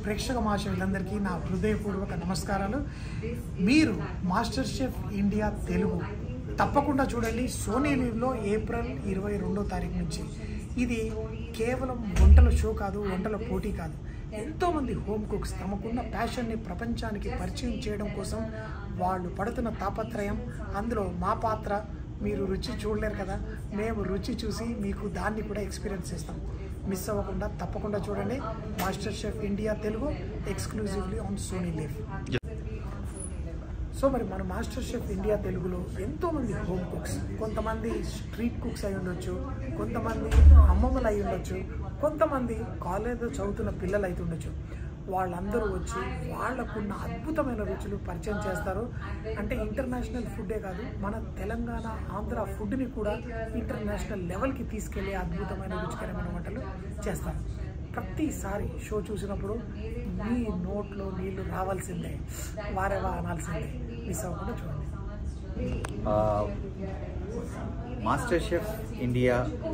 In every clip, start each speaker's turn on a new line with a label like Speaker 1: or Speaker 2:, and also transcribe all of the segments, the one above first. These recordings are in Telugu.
Speaker 1: ప్రేక్షక మహాశయులందరికీ నా హృదయపూర్వక నమస్కారాలు మీరు మాస్టర్ షెఫ్ ఇండియా తెలుగు తప్పకుండా చూడండి సోనీ లీవ్లో ఏప్రిల్ ఇరవై రెండో తారీఖు నుంచి ఇది కేవలం వంటల షో కాదు వంటల పోటీ కాదు ఎంతోమంది హోమ్ కుక్స్ తమకున్న ప్యాషన్ని ప్రపంచానికి పరిచయం చేయడం కోసం వాళ్ళు పడుతున్న తాపత్రయం అందులో మా పాత్ర మీరు రుచి చూడలేరు కదా మేము రుచి చూసి మీకు దాన్ని కూడా ఎక్స్పీరియన్స్ చేస్తాం మిస్ అవ్వకుండా తప్పకుండా చూడండి MasterChef India Telugu exclusively on Sony LIV so మరి మన మాస్టర్ షెఫ్ ఇండియా తెలుగులో ఎంతోమంది హోమ్ కుక్స్ కొంతమంది స్ట్రీట్ కుక్స్ అయి ఉండొచ్చు కొంతమంది అమ్మమ్మలు అయి ఉండొచ్చు కొంతమంది కాలేజ్లో చదువుతున్న పిల్లలు అయితే ఉండొచ్చు వాళ్ళందరూ వచ్చి వాళ్ళకున్న అద్భుతమైన రుచులు పరిచయం చేస్తారు అంటే ఇంటర్నేషనల్ ఫుడ్డే కాదు మన తెలంగాణ ఆంధ్ర ఫుడ్ని కూడా ఇంటర్నేషనల్ లెవెల్కి తీసుకెళ్లే అద్భుతమైన రుచికరమైన వంటలు చేస్తారు ప్రతిసారి షో చూసినప్పుడు మీ నోట్లో నీళ్లు రావాల్సిందే వారేవా అనాల్సిందే మిస్ అవ్వకుండా చూడండి
Speaker 2: MasterChef India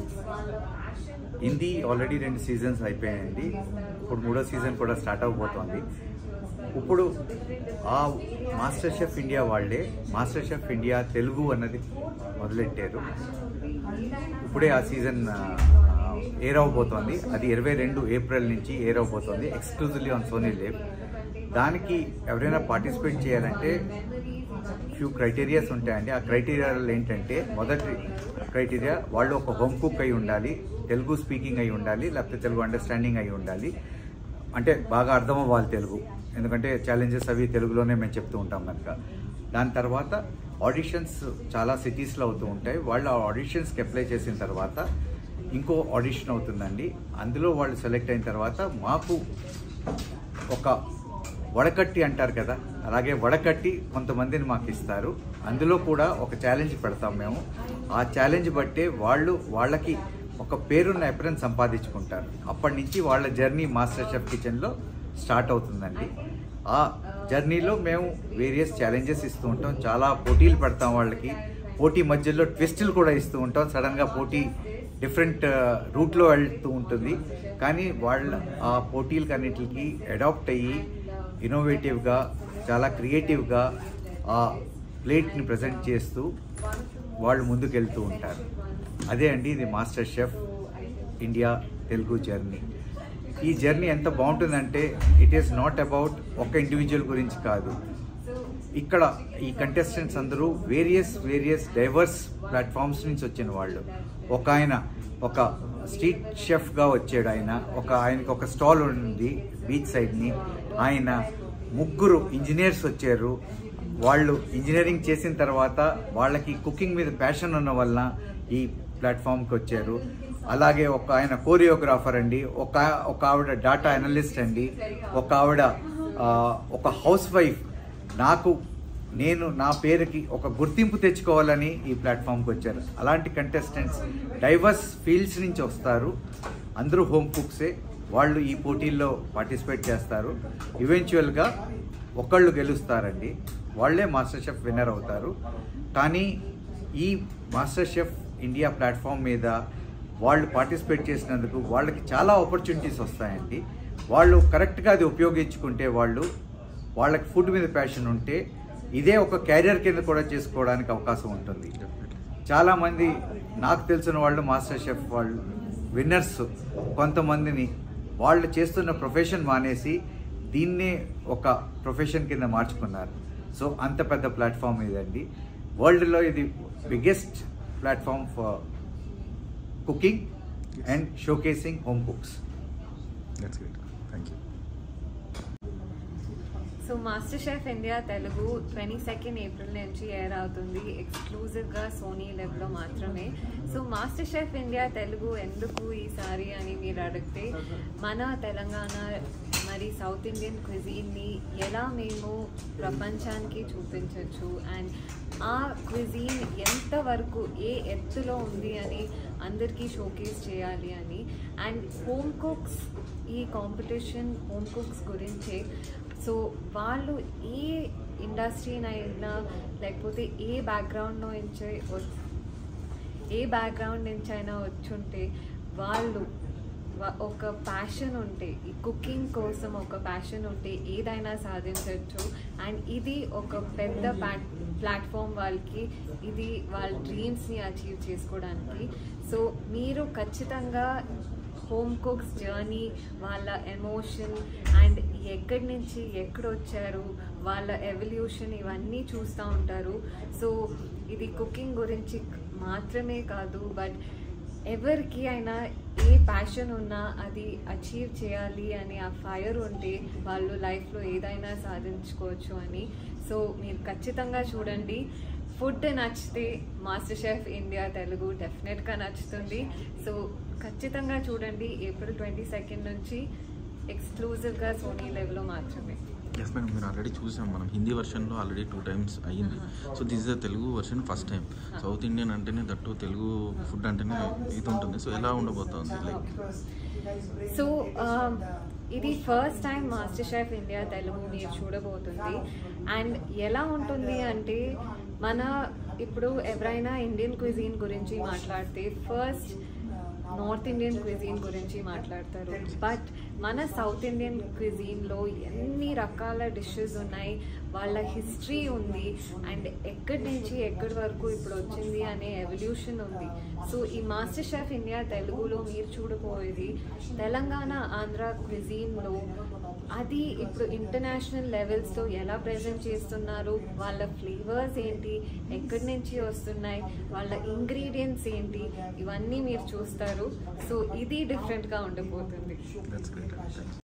Speaker 2: Hindi already రెండు సీజన్స్ అయిపోయాయండి ఇప్పుడు మూడో సీజన్ కూడా స్టార్ట్ అవబోతోంది ఇప్పుడు ఆ మాస్టర్ షెఫ్ ఇండియా వాళ్ళే మాస్టర్ షెఫ్ ఇండియా తెలుగు అన్నది మొదలెట్టారు ఇప్పుడే ఆ సీజన్ ఎయిర్ అవబోతోంది అది ఇరవై రెండు ఏప్రిల్ నుంచి ఎయిర్ అవబోతోంది ఎక్స్క్లూజివ్లీ ఆన్ సోనీ లేవ్ దానికి ఎవరైనా పార్టిసిపేట్ చేయాలంటే ఫ్యూ క్రైటీరియాస్ ఉంటాయండి ఆ క్రైటీరియాలు ఏంటంటే మొదటి క్రైటీరియా వాళ్ళు ఒక హోమ్ కుక్ అయి ఉండాలి తెలుగు స్పీకింగ్ అయి ఉండాలి లేకపోతే తెలుగు అండర్స్టాండింగ్ అయి ఉండాలి అంటే బాగా అర్థం అవ్వాలి తెలుగు ఎందుకంటే ఛాలెంజెస్ అవి తెలుగులోనే మేము చెప్తూ ఉంటాం కనుక దాని తర్వాత ఆడిషన్స్ చాలా సిటీస్లో అవుతూ ఉంటాయి వాళ్ళు ఆ ఆడిషన్స్కి అప్లై చేసిన తర్వాత ఇంకో ఆడిషన్ అవుతుందండి అందులో వాళ్ళు సెలెక్ట్ అయిన తర్వాత మాకు ఒక వడకట్టి అంటారు కదా అలాగే వడకట్టి కొంతమందిని మాకు ఇస్తారు అందులో కూడా ఒక ఛాలెంజ్ పెడతాం మేము ఆ ఛాలెంజ్ బట్టే వాళ్ళు వాళ్ళకి ఒక పేరున్న ఎప్పుడైనా సంపాదించుకుంటారు అప్పటి నుంచి వాళ్ళ జర్నీ మాస్టర్ షెఫ్ కిచెన్లో స్టార్ట్ అవుతుందండి ఆ జర్నీలో మేము వేరియస్ ఛాలెంజెస్ ఇస్తూ ఉంటాం చాలా పోటీలు పెడతాం వాళ్ళకి పోటీ మధ్యలో ట్విస్టులు కూడా ఇస్తూ ఉంటాం సడన్గా పోటీ డిఫరెంట్ రూట్లో వెళ్తూ ఉంటుంది కానీ వాళ్ళ ఆ పోటీలకి అన్నిటికి అడాప్ట్ అయ్యి ఇన్నోవేటివ్గా చాలా క్రియేటివ్గా ఆ ప్లేట్ని ప్రజెంట్ చేస్తూ వాళ్ళు ముందుకెళ్తూ ఉంటారు అదే అండి ఇది MasterChef India Telugu journey ఈ జర్నీ ఎంత బాగుంటుందంటే ఇట్ ఈస్ నాట్ అబౌట్ ఒక ఇండివిజువల్ గురించి కాదు ఇక్కడ ఈ కంటెస్టెంట్స్ అందరూ వేరియస్ వేరియస్ డైవర్స్ ప్లాట్ఫామ్స్ నుంచి వచ్చిన వాళ్ళు ఒక ఆయన ఒక స్ట్రీట్ షెఫ్గా వచ్చాడు ఆయన ఒక ఆయనకి ఒక స్టాల్ ఉంది బీచ్ సైడ్ని ఆయన ముగ్గురు ఇంజనీర్స్ వచ్చారు వాళ్ళు ఇంజనీరింగ్ చేసిన తర్వాత వాళ్ళకి కుకింగ్ మీద ప్యాషన్ ఉన్న వలన ఈ ప్లాట్ఫామ్కి వచ్చారు అలాగే ఒక ఆయన కోరియోగ్రాఫర్ అండి ఒక ఒక ఆవిడ డాటా అనలిస్ట్ అండి ఒక ఆవిడ ఆ, ఒక హౌస్ వైఫ్ నాకు నేను నా పేరుకి ఒక గుర్తింపు తెచ్చుకోవాలని ఈ ప్లాట్ఫామ్కి వచ్చారు అలాంటి కంటెస్టెంట్స్ డైవర్స్ ఫీల్డ్స్ నుంచి వస్తారు అందరూ హోమ్ కుక్సే వాళ్ళు ఈ పోటీల్లో పార్టిసిపేట్ చేస్తారు ఈవెన్చువల్గా ఒకళ్ళు గెలుస్తారండి వాళ్ళే మాస్టర్ షెఫ్ విన్నర్ అవుతారు కానీ ఈ మాస్టర్ షెఫ్ ఇండియా ప్లాట్ఫామ్ మీద వాళ్ళు పార్టిసిపేట్ చేసినందుకు వాళ్ళకి చాలా ఆపర్చునిటీస్ వస్తాయండి వాళ్ళు కరెక్ట్గా అది ఉపయోగించుకుంటే వాళ్ళు వాళ్ళకి ఫుడ్ మీద ప్యాషన్ ఉంటే ఇదే ఒక క్యారియర్ కింద కూడా చేసుకోవడానికి అవకాశం ఉంటుంది చాలామంది నాకు తెలిసిన వాళ్ళు మాస్టర్ షెఫ్ వాళ్ళు విన్నర్స్ కొంతమందిని వాళ్ళు చేస్తున్న ప్రొఫెషన్ మానేసి దీన్నే ఒక ప్రొఫెషన్ కింద మార్చుకున్నారు సో అంత పెద్ద ప్లాట్ఫామ్ ఇదండి వరల్డ్లో ఇది biggest platform for cooking and showcasing home cooks
Speaker 3: That's great. Thank you.
Speaker 4: So MasterChef India Telugu twenty second April నుంచి ఎయిర్ అవుతుంది ఎక్స్క్లూజివ్గా సోనీ లెవ్లో మాత్రమే so MasterChef India Telugu ఎందుకు ఈసారి అని మీరు అడిగితే మన తెలంగాణ మరి సౌత్ ఇండియన్ క్విజీన్ని ఎలా మేము ప్రపంచానికి చూపించవచ్చు అండ్ ఆ క్విజీన్ ఎంతవరకు ఏ ఎత్తులో ఉంది అని అందరికీ షోకేస్ చేయాలి అని అండ్ హోమ్ కుక్స్ ఈ కాంపిటీషన్ హోమ్ కుక్స్ గురించే సో వాళ్ళు ఏ ఇండస్ట్రీనైనా లేకపోతే ఏ బ్యాక్గ్రౌండ్లో నుంచి వ- ఏ బ్యాక్గ్రౌండ్ నుంచి అయినా వచ్చుంటే వాళ్ళు వ- ఒక ప్యాషన్ ఉంటే ఈ కుకింగ్ కోసం ఒక ప్యాషన్ ఉంటే ఏదైనా సాధించవచ్చు అండ్ ఇది ఒక పెద్ద ప్లాట్ఫామ్ వాళ్ళకి ఇది వాళ్ళ డ్రీమ్స్ని అచీవ్ చేసుకోవడానికి సో మీరు ఖచ్చితంగా హోమ్ కుక్స్ జర్నీ వాళ్ళ ఎమోషన్ అండ్ ఎక్కడి నుంచి ఎక్కడొచ్చారు వాళ్ళ ఎవల్యూషన్ ఇవన్నీ చూస్తూ ఉంటారు సో ఇది కుకింగ్ గురించి మాత్రమే కాదు బట్ ఎవరికి అయినా ఏ ప్యాషన్ ఉన్నా అది అచీవ్ చేయాలి అని ఆ ఫైర్ ఉంటే వాళ్ళు లైఫ్లో ఏదైనా సాధించుకోవచ్చు అని సో మీరు ఖచ్చితంగా చూడండి ఫుడ్ నచ్చితే మాస్టర్ షెఫ్ ఇండియా తెలుగు డెఫినెట్గా నచ్చుతుంది సో ఖచ్చితంగా చూడండి ఏప్రిల్ ట్వంటీ సెకండ్ నుంచి ఎక్స్క్లూజివ్గా సోనీ లెవెల్లో మాత్రమే
Speaker 3: ఎస్ మేడం మీరు ఆల్రెడీ చూసాం మనం హిందీ వర్షన్లో ఆల్రెడీ టూ టైమ్స్ అయ్యింది so this is the Telugu version first time south Indian అంటేనే దట్టు తెలుగు ఫుడ్ అంటేనే ఇది ఉంటుంది సో ఎలా ఉండబోతోంది లైక్
Speaker 4: సో ఆమ్, ఇది first time MasterChef India Telugu మీరు చూడబోతుంది అండ్ ఎలా ఉంటుంది అంటే మన ఇప్పుడు ఎవరైనా ఇండియన్ క్విజీన్ గురించి మాట్లాడితే ఫస్ట్ నార్త్ ఇండియన్ క్విజీన్ గురించి మాట్లాడతారు బట్ మన సౌత్ ఇండియన్ క్విజీన్లో ఎన్ని రకాల డిషెస్ ఉన్నాయి వాళ్ళ హిస్టరీ ఉంది అండ్ ఎక్కడి నుంచి ఎక్కడి వరకు ఇప్పుడు వచ్చింది అనే ఎవల్యూషన్ ఉంది సో ఈ మాస్టర్ షెఫ్ ఇండియా తెలుగులో మీరు చూడబోయేది తెలంగాణ ఆంధ్ర క్విజీన్లో అది ఇప్పుడు ఇంటర్నేషనల్ లెవెల్స్లో ఎలా ప్రజెంట్ చేస్తున్నారు వాళ్ళ ఫ్లేవర్స్ ఏంటి ఎక్కడి నుంచి వస్తున్నాయి వాళ్ళ ఇంగ్రీడియంట్స్ ఏంటి ఇవన్నీ మీరు చూస్తారు సో ఇది డిఫరెంట్గా ఉండబోతుంది
Speaker 3: దట్స్ గ్రేట్